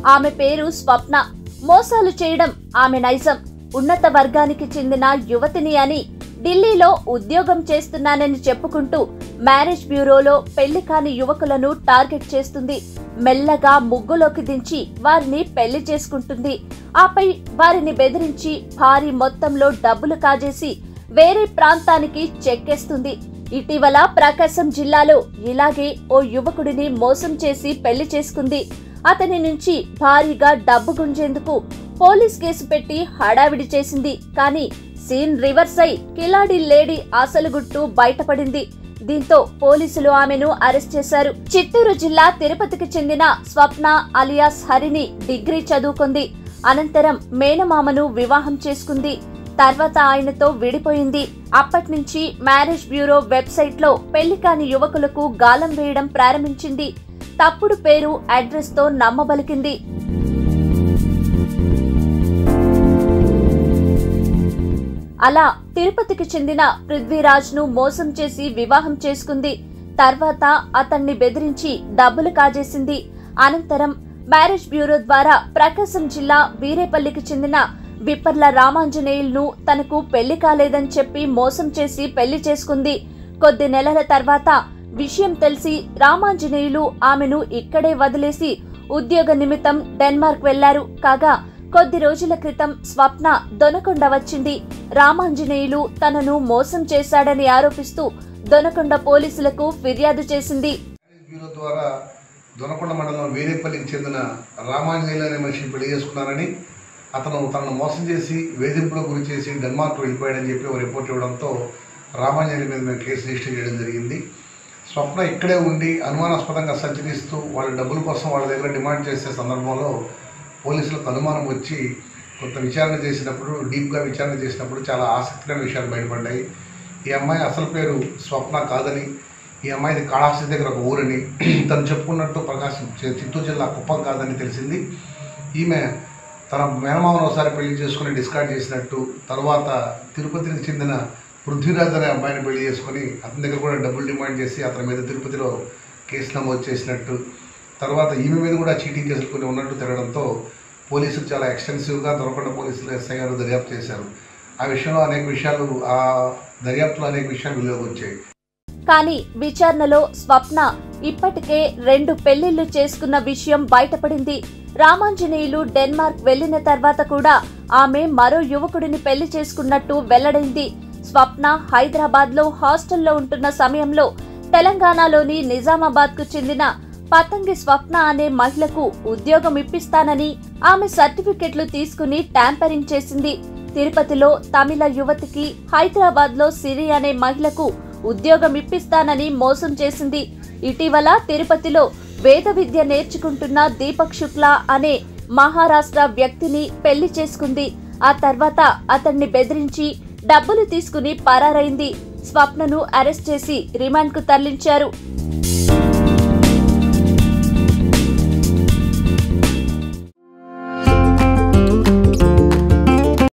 ఆమె పేరు స్వప్న మోసాలు చేయడం ఆమె నైజం ఉన్నత వర్గానికి చెందిన యువతిని అని ఢిల్లీలో ఉద్యోగం చేస్తున్నానని చెప్పుకుంటూ మ్యారేజ్ బ్యూరోలో పెళ్లి కాని యువకులను టార్గెట్ చేస్తుంది మెల్లగా ముగ్గులోకి దించి వారిని పెళ్లి చేసుకుంటుంది ఆపై వారిని బెదిరించి భారీ మొత్తంలో డబ్బులు కాజేసి వేరే ప్రాంతానికి చెక్కేస్తుంది ఇటీవల ప్రకాశం జిల్లాలో ఇలాగే ఓ యువకుడిని మోసం చేసి పెళ్లి చేసుకుంది అతని నుంచి భారీగా డబ్బు గుంజేందుకు పోలీస్ కేసు పెట్టి హడావిడి చేసింది కానీ సీన్ రివర్స్ అయి కిలాడి లేడీ అసలు గుట్టు బయటపడింది దీంతో పోలీసులు ఆమెను అరెస్ట్ చేశారు చిత్తూరు జిల్లా తిరుపతికి చెందిన స్వప్న అలియాస్ హరిని డిగ్రీ చదువుకుంది అనంతరం మేనమామను వివాహం చేసుకుంది తర్వాత ఆయనతో విడిపోయింది అప్పటి నుంచి మ్యారేజ్ బ్యూరో వెబ్సైట్ లో పెళ్లి కాని యువకులకు గాలం వేయడం ప్రారంభించింది తప్పుడు పేరు అడ్రస్ తో నమ్మబలికింది అలా తిరుపతికి చెందిన పృథ్వీరాజ్ ను మోసం చేసి వివాహం చేసుకుంది తర్వాత అతన్ని బెదిరించి డబ్బులు కాజేసింది అనంతరం మ్యారేజ్ బ్యూరో ద్వారా ప్రకాశం జిల్లా వీరేపల్లికి చెందిన బిప్పర్ల రామాంజనేయులను తనకు పెళ్లి కాలేదని చెప్పి మోసం చేసి పెళ్లి చేసుకుంది కొద్ది నెలల తర్వాత విషయం తెలిసి రామాంజనేయులు ఆమెను ఇక్కడే వదిలేసి ఉద్యోగ నిమిత్తం డెన్మార్క్ వెళ్లారు కాగా కొద్ది రోజుల క్రితం స్వప్న దొనకొండ వచ్చింది రామాంజనేయులు తనను మోసం చేశాడని ఆరోపిస్తూ దొనకొండ పోలీసులకు ఫిర్యాదు చేసింది బ్యూరో ద్వారా దొనకొండ మండలం వేరేపల్లికి చెందిన రామాంజనేయులు అనే మనిషిని పెళ్లి చేసుకున్నారని అతను తనను మోసం చేసి వేధింపులకు గురి చేసి డెన్మార్క్ వెళ్ళిపోయాడని చెప్పి ఒక రిపోర్ట్ ఇవ్వడంతో రామాంజనేయుల మీద మేము కేసు రిజిస్టర్ చేయడం జరిగింది స్వప్న ఇక్కడే ఉండి అనుమానాస్పదంగా సంచరిస్తూ వాళ్ళ డబ్బుల కోసం వాళ్ళ దగ్గర డిమాండ్ చేసే సందర్భంలో పోలీసులకు అనుమానం వచ్చి కొంత విచారణ చేసినప్పుడు డీప్గా విచారణ చేసినప్పుడు చాలా ఆసక్తికరమైన విషయాలు బయటపడ్డాయి ఈ అమ్మాయి అసలు పేరు స్వప్న కాదని ఈ అమ్మాయిది కాళహస్తి దగ్గర ఒక ఊరని తను చెప్పుకున్నట్టు ప్రకాశం చి- చిత్తూరు జిల్లా కుప్పం కాదని తెలిసింది ఈమె తన మేనమామను ఒకసారి పెళ్లి చేసుకుని డిస్కార్డ్ చేసినట్టు తర్వాత తిరుపతికి చెందిన పృథ్వీరాజ్ అనే అబ్బాయిని పెళ్లి చేసుకుని అతని దగ్గర కూడా డబ్బులు డిమాండ్ చేసి అతని మీద తిరుపతిలో కేసు నమోదు చేసినట్టు తర్వాత ఈమె మీద కూడా చీటింగ్ కేసులు కొన్ని ఉన్నట్టు తిరగడంతో పోలీసులు చాలా ఎక్స్టెన్సివ్గా దొరకకుండా పోలీసులు ఎస్ఐ గారు దర్యాప్తు చేశారు ఆ విషయంలో అనేక విషయాలు ఆ దర్యాప్తులో అనేక విషయాలు వెలుగులోకి వచ్చాయి కానీ విచారణలో స్వప్న ఇప్పటికే రెండు పెళ్లిళ్లు చేసుకున్న విషయం బయటపడింది రామాంజనేయులు డెన్మార్క్ వెళ్లిన తర్వాత కూడా ఆమె మరో యువకుడిని పెళ్లి చేసుకున్నట్టు వెల్లడైంది స్వప్న హైదరాబాద్ లో హాస్టల్లో ఉంటున్న సమయంలో తెలంగాణలోని నిజామాబాద్ కు చెందిన పతంగి స్వప్న అనే మహిళకు ఉద్యోగం ఇప్పిస్తానని ఆమె సర్టిఫికెట్లు తీసుకుని ట్యాంపరింగ్ చేసింది తిరుపతిలో తమిళ యువతికి హైదరాబాద్ లో సిరి అనే మహిళకు ఉద్యోగం ఇప్పిస్తానని మోసం చేసింది ఇటీవల తిరుపతిలో వేద విద్య నేర్చుకుంటున్న దీపక్ శుక్లా అనే మహారాష్ట్ర వ్యక్తిని పెళ్లి చేసుకుంది ఆ తర్వాత అతన్ని బెదిరించి డబ్బులు తీసుకుని పరారైంది స్వప్నను అరెస్ట్ చేసి రిమాండ్ కు తరలించారు